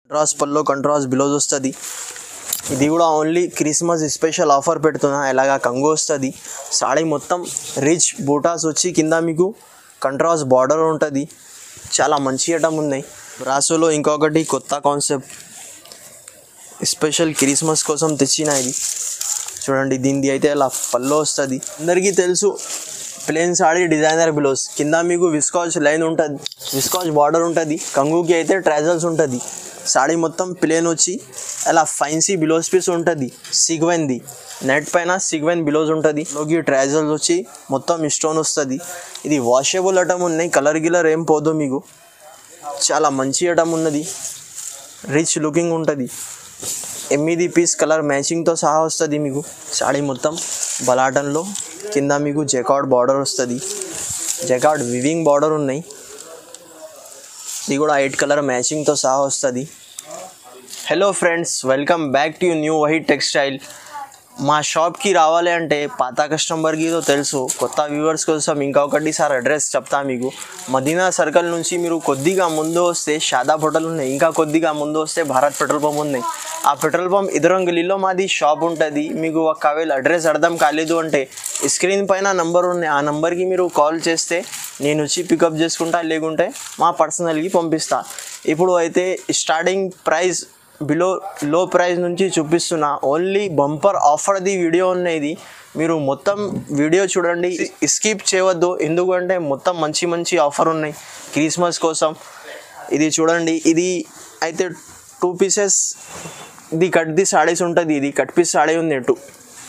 contrast పల్లో contrast blouse వస్తుంది ఇది కూడా ఓన్లీ క్రిస్మస్ స్పెషల్ ఆఫర్ పెడుతున్నా ఎలాగా కంగు వస్తుంది సాడీ మొత్తం రిచ్ బూటాస్ వచ్చి కింద మీకు కంట్రాస్ బార్డర్ ఉంటుంది చాలా మంచి ఐటమ్ ఉన్నాయి బ్రాసోలో ఇంకొకటి కొత్త కాన్సెప్ట్ స్పెషల్ క్రిస్మస్ కోసం తెచ్చిన ఇది చూడండి దీనిది అయితే ఇలా పల్లో వస్తుంది అందరికీ తెలుసు ప్లేన్ సాడీ డిజైనర్ బ్లౌజ్ కింద మీకు విస్కాచ్ లైన్ ఉంటుంది విస్కాచ్ బార్డర్ ఉంటుంది కంగుకి అయితే ట్రాజల్స్ ఉంటుంది సాడీ మొత్తం ప్లేన్ వచ్చి అలా ఫైన్సీ బ్లౌజ్ పీస్ ఉంటుంది సిగ్వెన్ది నెట్ పైన సిగ్వెన్ బ్లౌజ్ ఉంటుంది లోకి ట్రాజల్స్ వచ్చి మొత్తం స్టోన్ వస్తుంది ఇది వాషబుల్ ఐటమ్ ఉన్నాయి కలర్ గిలర్ ఏం పోదు మీకు చాలా మంచి ఐటమ్ ఉన్నది రిచ్ లుకింగ్ ఉంటుంది ఎనిమిది పీస్ కలర్ మ్యాచింగ్తో సహా వస్తుంది మీకు సాడీ మొత్తం బలాటన్లో కింద మీకు జెకార్డ్ బార్డర్ వస్తుంది జెకార్డ్ వివింగ్ బార్డర్ ఉన్నాయి ఇది కూడా ఎయిట్ కలర్ మ్యాచింగ్తో సహా వస్తుంది hello friends welcome back to new white textile మా షాప్కి రావాలి అంటే పాత కస్టమర్కి ఏదో తెలుసు కొత్త వ్యూవర్స్ కోసం ఇంకొకటి సార్ అడ్రస్ చెప్తా మీకు మదీనా సర్కిల్ నుంచి మీరు కొద్దిగా ముందు వస్తే షాదా హోటల్ ఉన్నాయి ఇంకా కొద్దిగా ముందు వస్తే భారత్ పెట్రోల్ పంప్ ఉన్నాయి ఆ పెట్రోల్ పంప్ ఇద్దరం గలీలో మాది షాప్ ఉంటుంది మీకు ఒకవేళ అడ్రస్ అర్థం కాలేదు అంటే స్క్రీన్ పైన నంబర్ ఉంది ఆ నంబర్కి మీరు కాల్ చేస్తే నేను వచ్చి పికప్ చేసుకుంటా లేకుంటే మా పర్సనల్కి పంపిస్తా ఇప్పుడు అయితే starting price below low price నుంచి చూపిస్తున్నా ఓన్లీ బంపర్ ఆఫర్ది వీడియో ఉన్నది మీరు మొత్తం వీడియో చూడండి స్కిప్ చేయవద్దు ఎందుకంటే మొత్తం మంచి మంచి ఆఫర్ ఉన్నాయి క్రిస్మస్ కోసం ఇది చూడండి ఇది అయితే టూ పీసెస్ ఇది కట్ ది సాడీస్ ఉంటుంది ఇది కట్ పీస్ సాడీ ఉంది టూ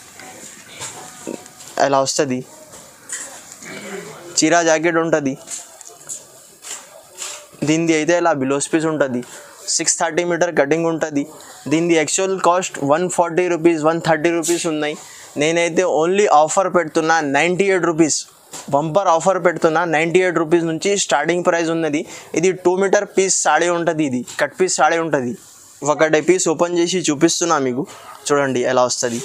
అలా వస్తుంది చీరా జాకెట్ ఉంటుంది దీనిది అయితే ఇలా బిలోస్ పీస్ ఉంటుంది సిక్స్ థర్టీ మీటర్ కటింగ్ ఉంటుంది దీనిది actual cost one forty rupees one thirty rupees ఉన్నాయి నేనైతే ఓన్లీ ఆఫర్ పెడుతున్నా ninety eight rupees bumper offer పెడుతున్నా నైంటీ ఎయిట్ రూపీస్ నుంచి స్టార్టింగ్ ప్రైస్ ఉన్నది ఇది టూ మీటర్ పీస్ సాడీ ఉంటుంది ఇది కట్ పీస్ సాడీ ఉంటుంది ఒకటి పీస్ ఓపెన్ చేసి చూపిస్తున్నా మీకు చూడండి ఎలా వస్తుంది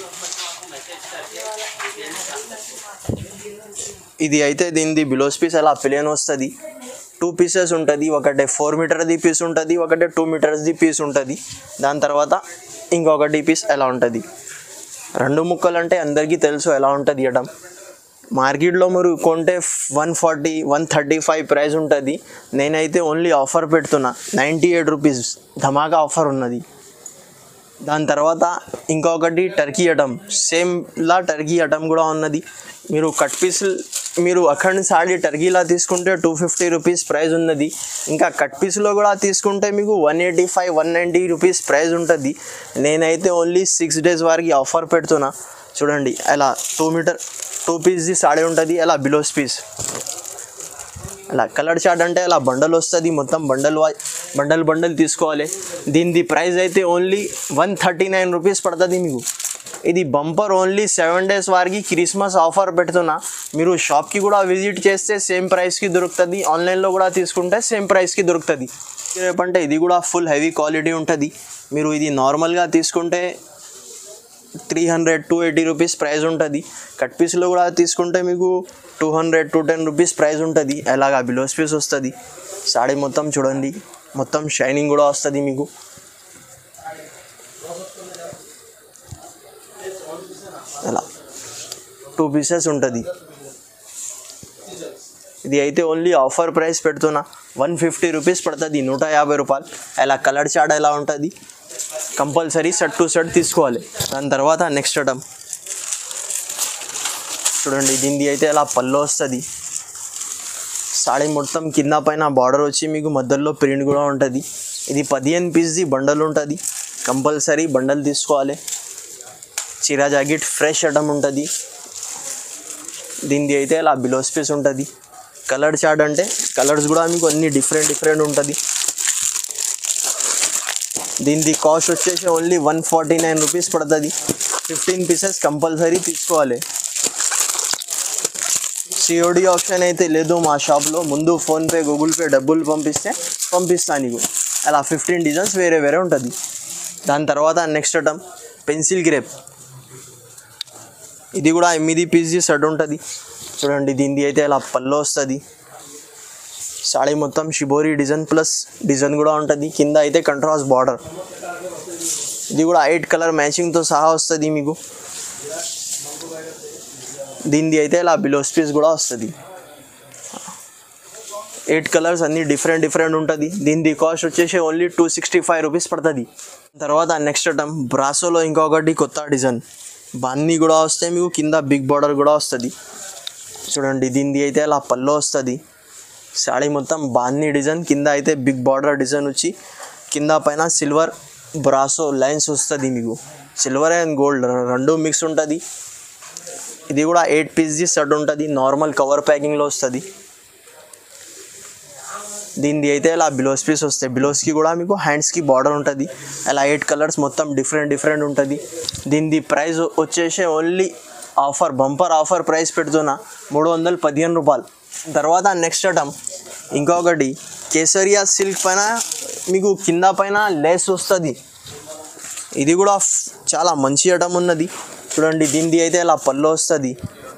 ఇది అయితే దీనిది బిలోస్ పీస్ అలా ప్లేన్ వస్తుంది టూ పీసెస్ ఉంటుంది ఒకటి ఫోర్ మీటర్ది పీస్ ఉంటుంది ఒకటి టూ మీటర్స్ది పీస్ ఉంటుంది దాని తర్వాత ఇంకొకటి పీస్ ఎలా ఉంటుంది రెండు ముక్కలు అంటే అందరికీ తెలుసు ఎలా ఉంటుంది ఇవ్వడం మార్కెట్లో మీరు కొంటే one forty one thirty five price ఉంటుంది నేనైతే ఓన్లీ ఆఫర్ పెడుతున్నా నైంటీ ఎయిట్ రూపీస్ ధమాకా ఆఫర్ ఉన్నది దాని తర్వాత ఇంకొకటి టర్కీ అటం సేమ్లా టర్కీ అటం కూడా ఉన్నది మీరు కట్ పీస్ మీరు అక్కడి సాడి టర్కీలా తీసుకుంటే టూ ఫిఫ్టీ రూపీస్ ప్రైస్ ఉన్నది ఇంకా కట్ పీస్లో కూడా తీసుకుంటే మీకు one eighty five one ninety rupees price ఉంటుంది నేనైతే ఓన్లీ సిక్స్ డేస్ వరకు ఆఫర్ పెడుతున్నా చూడండి అలా టూ మీటర్ టూ పీస్ది సాడీ ఉంటుంది అలా బిలోస్ పీస్ అలా కలర్ చార్ట్ అంటే అలా బండల్ వస్తుంది మొత్తం బండల్ వా బండల్ బండల్ తీసుకోవాలి దీనిది ప్రైస్ అయితే only one thirty nine rupees పడుతుంది మీకు ఇది బంపర్ ఓన్లీ సెవెన్ డేస్ వారికి క్రిస్మస్ ఆఫర్ పెడుతున్నా మీరు షాప్కి కూడా విజిట్ చేస్తే సేమ్ ప్రైస్కి దొరుకుతుంది ఆన్లైన్లో కూడా తీసుకుంటే సేమ్ ప్రైస్కి దొరుకుతుంది రేపంటే ఇది కూడా ఫుల్ హెవీ క్వాలిటీ ఉంటుంది మీరు ఇది నార్మల్గా తీసుకుంటే three hundred two eighty rupees price ఉంటుంది కట్ పీస్లో కూడా తీసుకుంటే మీకు two hundred two ten rupees price ఉంటుంది అలాగా బిలోస్ పీస్ వస్తుంది సాడీ మొత్తం చూడండి మొత్తం షైనింగ్ కూడా వస్తుంది మీకు అలా టూ పీసెస్ ఉంటుంది ఇది అయితే ఓన్లీ ఆఫర్ ప్రైస్ పెడుతున్నా వన్ ఫిఫ్టీ రూపీస్ పడుతుంది నూట యాభై రూపాయలు అలా కలర్ చాట్ ఎలా ఉంటుంది కంపల్సరీ సెట్ టు సెట్ తీసుకోవాలి దాని తర్వాత నెక్స్ట్ ఐటమ్ చూడండి దీనిది అయితే అలా పళ్ళు వస్తుంది సాడీ మొత్తం కింద పైన బార్డర్ వచ్చి మీకు మధ్యలో ప్రింట్ కూడా ఉంటుంది ఇది పదిహేను పీస్ది బండల్ ఉంటుంది కంపల్సరీ బండల్ తీసుకోవాలి చీరా జాకెట్ ఫ్రెష్ ఐటమ్ ఉంటుంది దీనిది అయితే అలా బిలోస్ పీస్ ఉంటుంది కలర్ చార్ట్ అంటే కలర్స్ కూడా మీకు అన్ని డిఫరెంట్ డిఫరెంట్ ఉంటుంది దీనిది కాస్ట్ వచ్చేసి only one forty nine rupees పడుతుంది ఫిఫ్టీన్ పీసెస్ కంపల్సరీ తీసుకోవాలి సిఓడి ఆప్షన్ అయితే లేదు మా షాప్లో ముందు ఫోన్పే గూగుల్ పే డబ్బులు పంపిస్తే పంపిస్తాను నీకు అలా ఫిఫ్టీన్ డిజైన్స్ వేరే వేరే ఉంటుంది దాని తర్వాత నెక్స్ట్ ఐటమ్ పెన్సిల్ గ్రేప్ ఇది కూడా ఎనిమిది పీసీ సెట్ ఉంటుంది చూడండి దీనిది అయితే అలా పళ్ళు వస్తుంది సాడీ మొత్తం షిబోరి డిజైన్ ప్లస్ డిజైన్ కూడా ఉంటుంది కింద అయితే కంట్రాస్ట్ బార్డర్ ఇది కూడా ఎయిట్ కలర్ మ్యాచింగ్తో సహా వస్తుంది మీకు దీనిది అయితే ఇలా బిలోస్ పీస్ కూడా వస్తుంది ఎయిట్ కలర్స్ అన్ని డిఫరెంట్ డిఫరెంట్ ఉంటుంది దీనిది కాస్ట్ వచ్చేసి only two sixty five rupees పడుతుంది తర్వాత నెక్స్ట్ ఐటమ్ బ్రాసోలో ఇంకొకటి కొత్త డిజైన్ బన్నీ కూడా వస్తే మీకు కింద బిగ్ బార్డర్ కూడా వస్తుంది చూడండి దీనిది అయితే అలా పల్లో వస్తుంది శాడీ మొత్తం బాన్నీ డిజైన్ కింద అయితే బిగ్ బార్డర్ డిజైన్ వచ్చి కింద పైన సిల్వర్ బ్రాసో లైన్స్ వస్తుంది మీకు సిల్వర్ అండ్ గోల్డ్ రెండు మిక్స్ ఉంటుంది ఇది కూడా ఎయిట్ పీస్ది సెట్ ఉంటుంది నార్మల్ కవర్ ప్యాకింగ్లో వస్తుంది దీనిది అయితే ఇలా బిలోస్ పీస్ వస్తాయి బిలోస్కి కూడా మీకు హ్యాండ్స్కి బార్డర్ ఉంటుంది అలా ఎయిట్ కలర్స్ మొత్తం డిఫరెంట్ డిఫరెంట్ ఉంటుంది దీనిది ప్రైస్ వచ్చేసి only offer bumper offer price పెడుతున్నా మూడు వందల పదిహేను రూపాయలు తర్వాత నెక్స్ట్ ఐటమ్ ఇంకొకటి కేసరియా సిల్క్ పైన మీకు కింద పైన లేస్ వస్తుంది ఇది కూడా ఫ్- చాలా మంచి ఐటమ్ ఉన్నది చూడండి దీనిది అయితే ఇలా పళ్ళు వస్తుంది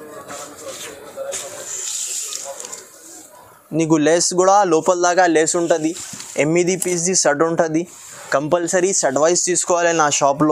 నీకు లేస్ కూడా లోపల దాకా లేస్ ఉంటుంది ఎనిమిది పీస్ది షర్ట్ ఉంటుంది కంపల్సరీ షర్ట్ వైజ్ తీసుకోవాలి నా షాప్లో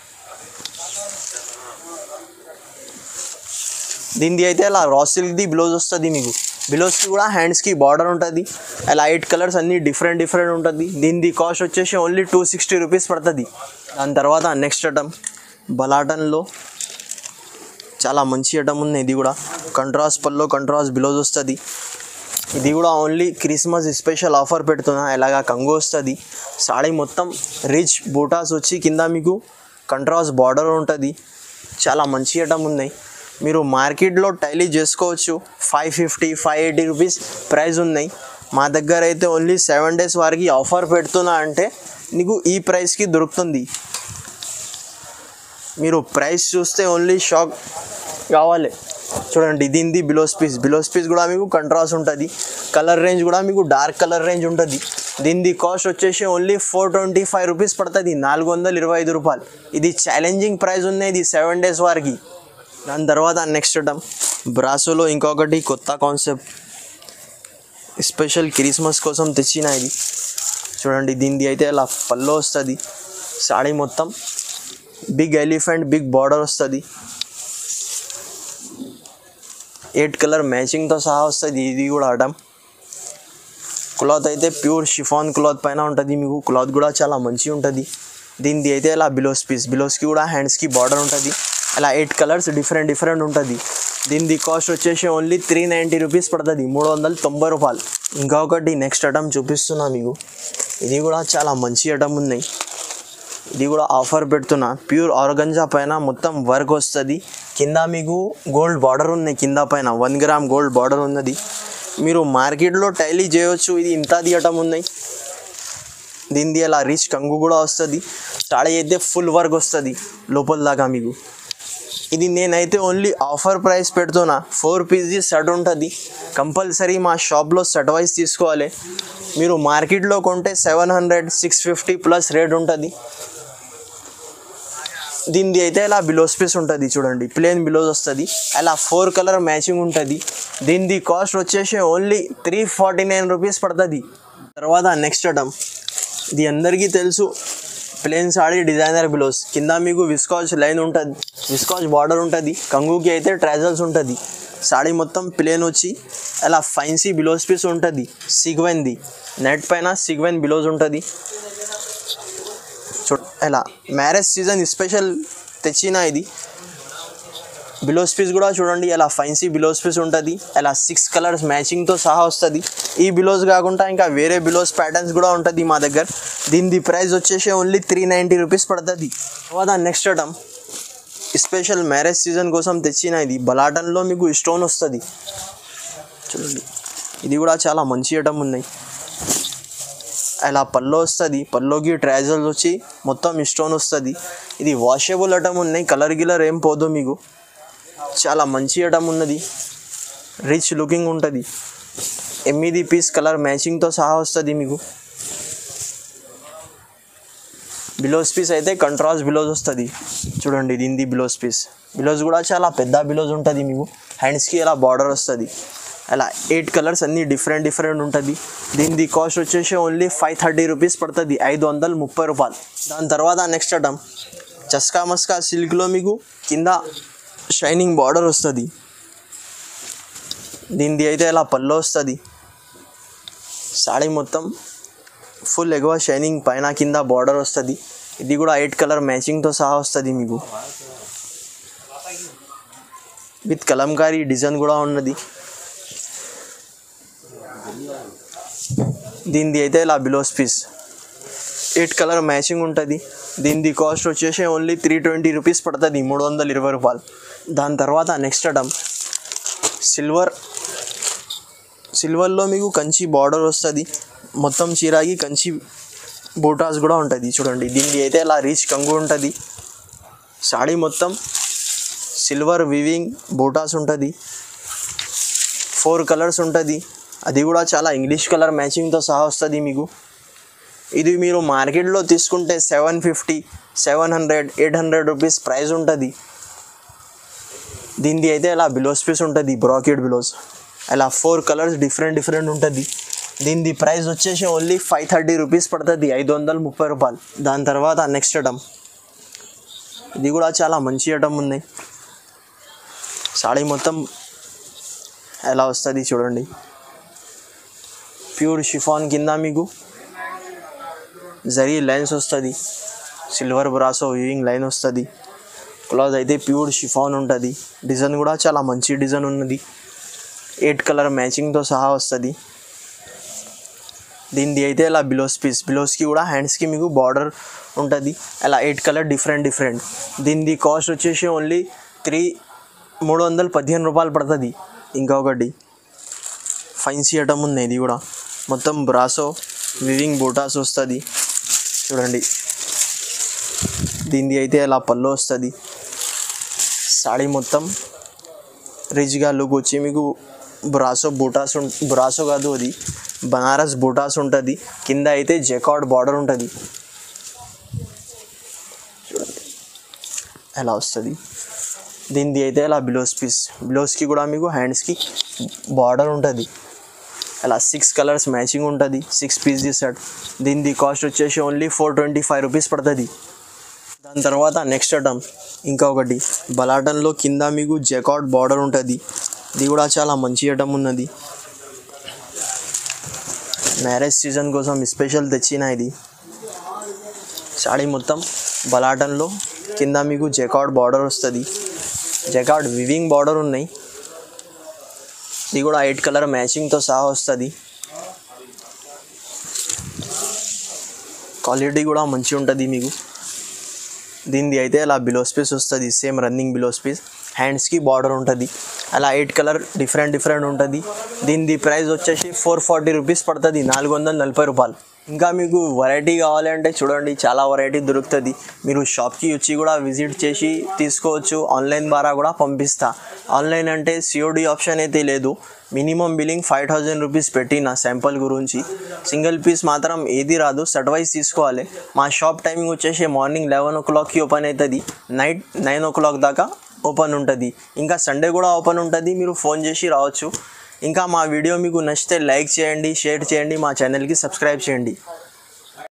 దీనిది అయితే అలా రా సిల్క్ది బ్లౌజ్ వస్తుంది మీకు బ్లౌజ్కి కూడా హ్యాండ్స్కి బార్డర్ ఉంటుంది అలా ఎయిట్ కలర్స్ అన్నీ డిఫరెంట్ డిఫరెంట్ ఉంటుంది దీనిది కాస్ట్ వచ్చేసి ఓన్లీ టూ సిక్స్టీ రూపీస్ పడుతుంది దాని తర్వాత నెక్స్ట్ ఐటమ్ బలాటన్లో చాలా మంచి ఐటమ్ ఉంది ఇది కూడా కంట్రాస్ట్ పల్లో కంట్రాస్ట్ బ్లౌజ్ వస్తుంది ఇది కూడా ఓన్లీ క్రిస్మస్ స్పెషల్ ఆఫర్ పెడుతున్నా ఎలాగా కంగు వస్తుంది సాడీ మొత్తం రిచ్ బూటాస్ వచ్చి కింద మీకు కంట్రాస్ట్ బార్డర్ ఉంటుంది చాలా మంచి ఐటమ్ ఉన్నాయి మీరు మార్కెట్లో టైలీ చేసుకోవచ్చు five fifty five eighty rupees price ఉన్నాయి మా దగ్గర అయితే ఓన్లీ సెవెన్ డేస్ వారికి ఆఫర్ పెడుతున్నా అంటే నీకు ఈ ప్రైస్కి దొరుకుతుంది మీరు ప్రైస్ చూస్తే ఓన్లీ షాక్ కావాలి చూడండి దీనిది బిలోస్ పీస్ బిలోస్ పీస్ కూడా మీకు కంట్రాస్ట్ ఉంటుంది కలర్ రేంజ్ కూడా మీకు డార్క్ కలర్ రేంజ్ ఉంటుంది దీనిది కాస్ట్ వచ్చేసి only four twenty five rupees పడుతుంది నాలుగు వందల ఇరవై ఐదు రూపాయలు ఇది ఛాలెంజింగ్ ప్రైస్ ఉన్నాయి ఇది సెవెన్ డేస్ వారికి దాని తర్వాత నెక్స్ట్ ఐటమ్ బ్రాసోలో ఇంకొకటి కొత్త కాన్సెప్ట్ స్పెషల్ క్రిస్మస్ కోసం తెచ్చిన ఇది చూడండి దీనిది అయితే అలా పల్లో వస్తుంది సాడీ మొత్తం బిగ్ ఎలిఫెంట్ బిగ్ బార్డర్ వస్తుంది ఎయిట్ కలర్ మ్యాచింగ్తో సహా వస్తుంది ఇది కూడా ఐటమ్ క్లాత్ అయితే ప్యూర్ షిఫాన్ క్లాత్ పైన ఉంటుంది మీకు క్లాత్ కూడా చాలా మంచిగా ఉంటుంది దీనిది అయితే ఇలా బిలోస్ పీస్ బిలోస్కి కూడా హ్యాండ్స్కి బార్డర్ ఉంటుంది అలా ఎయిట్ కలర్స్ డిఫరెంట్ డిఫరెంట్ ఉంటుంది దీనిది కాస్ట్ వచ్చేసి ఓన్లీ త్రీ నైంటీ రూపీస్ పడుతుంది మూడు వందల తొంభై రూపాయలు ఇంకా ఒకటి నెక్స్ట్ ఐటమ్ చూపిస్తున్నా మీకు ఇది కూడా చాలా మంచి ఐటమ్ ఉన్నాయి ఇది కూడా ఆఫర్ పెడుతున్నా ప్యూర్ ఆర్గంజా పైన మొత్తం వర్క్ వస్తుంది కింద మీకు గోల్డ్ బార్డర్ ఉంది కింద పైన వన్ గ్రామ్ గోల్డ్ బార్డర్ ఉన్నది మీరు మార్కెట్లో టైలీ చేయవచ్చు ఇది ఇంత తీయటం ఉన్నాయి దీనిది అలా రిచ్ కంగు కూడా వస్తుంది స్టార్ట్ అయితే ఫుల్ వర్క్ వస్తుంది లోపల దాకా మీకు ఇది నేనైతే ఓన్లీ ఆఫర్ ప్రైస్ పెడుతున్నా ఫోర్ పీస్ది సెట్ ఉంటుంది కంపల్సరీ మా షాప్లో సెట్ వైజ్ తీసుకోవాలి మీరు మార్కెట్లో కొంటే seven hundred six fifty plus rate ఉంటుంది దీనిది అయితే ఇలా బిలోస్ పీస్ ఉంటుంది చూడండి ప్లేన్ బిలోస్ వస్తుంది అలా ఫోర్ కలర్ మ్యాచింగ్ ఉంటుంది దీనిది కాస్ట్ వచ్చేసి only three forty nine rupees పడుతుంది తర్వాత నెక్స్ట్ ఐటమ్ ఇది అందరికీ తెలుసు ప్లేన్ సాడీ డిజైనర్ బిలోస్ కింద మీకు విస్కాచ్ లైన్ ఉంటుంది విస్కాచ్ బార్డర్ ఉంటుంది కంగుకి అయితే ట్రైజల్స్ ఉంటుంది సాడీ మొత్తం ప్లేన్ వచ్చి అలా ఫైన్సీ బిలోస్ పీస్ ఉంటుంది సిగ్వెన్ది నెట్ పైన సిగ్వెన్ బిలోస్ ఉంటుంది చూ ఎలా మ్యారేజ్ సీజన్ స్పెషల్ తెచ్చిన ఇది బిలోస్ పీస్ కూడా చూడండి అలా ఫైన్సీ బిలోస్ పీస్ ఉంటుంది అలా సిక్స్ కలర్స్ మ్యాచింగ్తో సహా వస్తుంది ఈ బిలోస్ కాకుండా ఇంకా వేరే బిలోస్ ప్యాటర్న్స్ కూడా ఉంటుంది మా దగ్గర దీనిది ప్రైస్ వచ్చేసి ఓన్లీ త్రీ నైంటీ రూపీస్ పడుతుంది తర్వాత next item special marriage season కోసం తెచ్చిన ఇది బలాటన్లో మీకు స్టోన్ వస్తుంది చూడండి ఇది కూడా చాలా మంచి ఐటమ్ ఉన్నాయి అలా పల్లో వస్తుంది పల్లోకి ట్రైజల్స్ వచ్చి మొత్తం స్టోన్ వస్తుంది ఇది వాషబుల్ ఐటమ్ ఉన్నాయి కలర్ గిలర్ ఏం పోదు మీకు చాలా మంచి ఐటమ్ ఉన్నది రిచ్ లుకింగ్ ఉంటుంది ఎనిమిది పీస్ కలర్ మ్యాచింగ్తో సహా వస్తుంది మీకు బిలోస్ పీస్ అయితే కంట్రాస్ట్ బిలోస్ వస్తుంది చూడండి దీనిది బిలోస్ పీస్ బిలోస్ కూడా చాలా పెద్ద బిలోస్ ఉంటుంది మీకు హ్యాండ్స్కి ఇలా బార్డర్ వస్తుంది అలా ఎయిట్ కలర్స్ అన్నీ డిఫరెంట్ డిఫరెంట్ ఉంటుంది దీనిది కాస్ట్ వచ్చేసి ఓన్లీ ఫైవ్ థర్టీ రూపీస్ పడుతుంది ఐదు వందల ముప్పై రూపాయలు దాని తర్వాత నెక్స్ట్ ఐటమ్ చస్కా మస్కా సిల్క్లో మీకు కింద షైనింగ్ బార్డర్ వస్తుంది దీనిది అయితే ఇలా పళ్ళు వస్తుంది సాడీ మొత్తం ఫుల్ ఎగువ షైనింగ్ పైన కింద బార్డర్ వస్తుంది ఇది కూడా ఎయిట్ కలర్ మ్యాచింగ్తో సహా వస్తుంది మీకు విత్ కలంకారీ డిజైన్ కూడా ఉన్నది దీనిది అయితే ఇలా blouse piece eight colour matching ఉంటుంది దీనిది కాస్ట్ వచ్చేసి ఓన్లీ త్రీ ట్వంటీ రూపీస్ పడుతుంది మూడు వందల ఇరవై రూపాయలు దాని తర్వాత నెక్స్ట్ ఐటమ్ సిల్వర్ సిల్వర్లో మీకు కంచి బార్డర్ వస్తుంది మొత్తం చీరాగి కంచి బూటాస్ కూడా ఉంటుంది చూడండి దీనిది అయితే ఇలా రీచ్ కంగు ఉంటుంది సాడీ మొత్తం సిల్వర్ వివింగ్ బూటాస్ ఉంటుంది ఫోర్ కలర్స్ ఉంటుంది అది కూడా చాలా ఇంగ్లీష్ కలర్ మ్యాచింగ్తో సహా వస్తుంది మీకు ఇది మీరు మార్కెట్లో తీసుకుంటే seven fifty seven hundred eight hundred rupees price ఉంటుంది దీనిది అయితే ఇలా బిలోస్ పీస్ ఉంటుంది బ్రాకెట్ బిలోస్ అలా ఫోర్ కలర్స్ డిఫరెంట్ డిఫరెంట్ ఉంటుంది దీనిది ప్రైస్ వచ్చేసి ఓన్లీ ఫైవ్ థర్టీ రూపీస్ పడుతుంది ఐదు వందల ముప్పై రూపాయలు దాని తర్వాత నెక్స్ట్ ఐటమ్ ఇది కూడా చాలా మంచి ఐటమ్ ఉంది సాడీ మొత్తం ఎలా వస్తుంది చూడండి ప్యూర్ షిఫాన్ కింద మీకు జరీ లైన్స్ వస్తుంది సిల్వర్ బ్రాసో వీవింగ్ లైన్ వస్తుంది క్లాత్ అయితే ప్యూర్ షిఫాన్ ఉంటుంది డిజైన్ కూడా చాలా మంచి డిజైన్ ఉన్నది ఎయిట్ కలర్ మ్యాచింగ్తో సహా వస్తుంది దీనిది అయితే ఇలా బిలోస్ పీస్ బిలోస్కి కూడా హ్యాండ్స్కి మీకు బార్డర్ ఉంటుంది అలా ఎయిట్ కలర్ డిఫరెంట్ డిఫరెంట్ దీనిది కాస్ట్ వచ్చేసి ఓన్లీ త్రీ మూడు వందల పదిహేను రూపాయలు పడుతుంది ఇంకొకటి ఫైన్సీ ఐటమ్ ఉంది ఇది కూడా మొత్తం బ్రాసో వివింగ్ బూటాస్ వస్తుంది చూడండి దీనిది అయితే ఇలా పళ్ళు వస్తుంది సాడీ మొత్తం రిచ్గా లుక్ వచ్చి మీకు బ్రాసో బూటాస్ ఉం బ్రాసో కాదు అది బనారస్ బూటాస్ ఉంటుంది కింద అయితే జెకార్డ్ బార్డర్ ఉంటుంది చూడండి ఎలా వస్తుంది దీనిది అయితే ఇలా బ్లౌజ్ పీస్ బ్లౌజ్కి కూడా మీకు హ్యాండ్స్కి బార్డర్ ఉంటుంది అలా సిక్స్ కలర్స్ మ్యాచింగ్ ఉంటుంది సిక్స్ పీస్ సెట్ దీనిది కాస్ట్ వచ్చేసి only four twenty five rupees పడుతుంది దాని తర్వాత నెక్స్ట్ ఐటమ్ ఇంకా ఒకటి బలాటన్లో కింద మీకు జెకాట్ బార్డర్ ఉంటుంది ఇది కూడా చాలా మంచి ఐటమ్ ఉన్నది మ్యారేజ్ సీజన్ కోసం స్పెషల్ తెచ్చిన ఇది సాడీ మొత్తం బలాటన్లో కింద మీకు జెకాట్ బార్డర్ వస్తుంది జెకాట్ వివింగ్ బార్డర్ ఉన్నాయి ఇది కూడా ఎయిట్ కలర్ మ్యాచింగ్తో సహా వస్తుంది క్వాలిటీ కూడా మంచిగా ఉంటుంది మీకు దీనిది అయితే అలా బిలోస్ పీస్ వస్తుంది సేమ్ రన్నింగ్ బిలోస్ పీస్ హ్యాండ్స్కి బార్డర్ ఉంటుంది అలా ఎయిట్ కలర్ డిఫరెంట్ డిఫరెంట్ ఉంటుంది దీనిది ప్రైస్ వచ్చేసి ఫోర్ ఫార్టీ రూపీస్ పడుతుంది నాలుగు వందల నలభై రూపాయలు ఇంకా మీకు వెరైటీ కావాలంటే చూడండి చాలా వెరైటీ దొరుకుతుంది మీరు షాప్కి వచ్చి కూడా విజిట్ చేసి తీసుకోవచ్చు ఆన్లైన్ ద్వారా కూడా పంపిస్తా ఆన్లైన్ అంటే సిఓడి ఆప్షన్ అయితే లేదు minimum billing five thousand rupees పెట్టి నా శాంపుల్ గురించి సింగిల్ పీస్ మాత్రం ఏది రాదు సెట్ వైజ్ తీసుకోవాలి మా షాప్ టైమింగ్ వచ్చేసి మార్నింగ్ లెవెన్ ఓ క్లాక్కి ఓపెన్ అవుతుంది నైట్ నైన్ ఓ క్లాక్ దాకా ఓపెన్ ఉంటుంది ఇంకా సండే కూడా ఓపెన్ ఉంటుంది మీరు ఫోన్ చేసి రావచ్చు ఇంకా మా వీడియో మీకు నచ్చితే లైక్ చేయండి షేర్ చేయండి మా ఛానల్కి సబ్స్క్రైబ్ చేయండి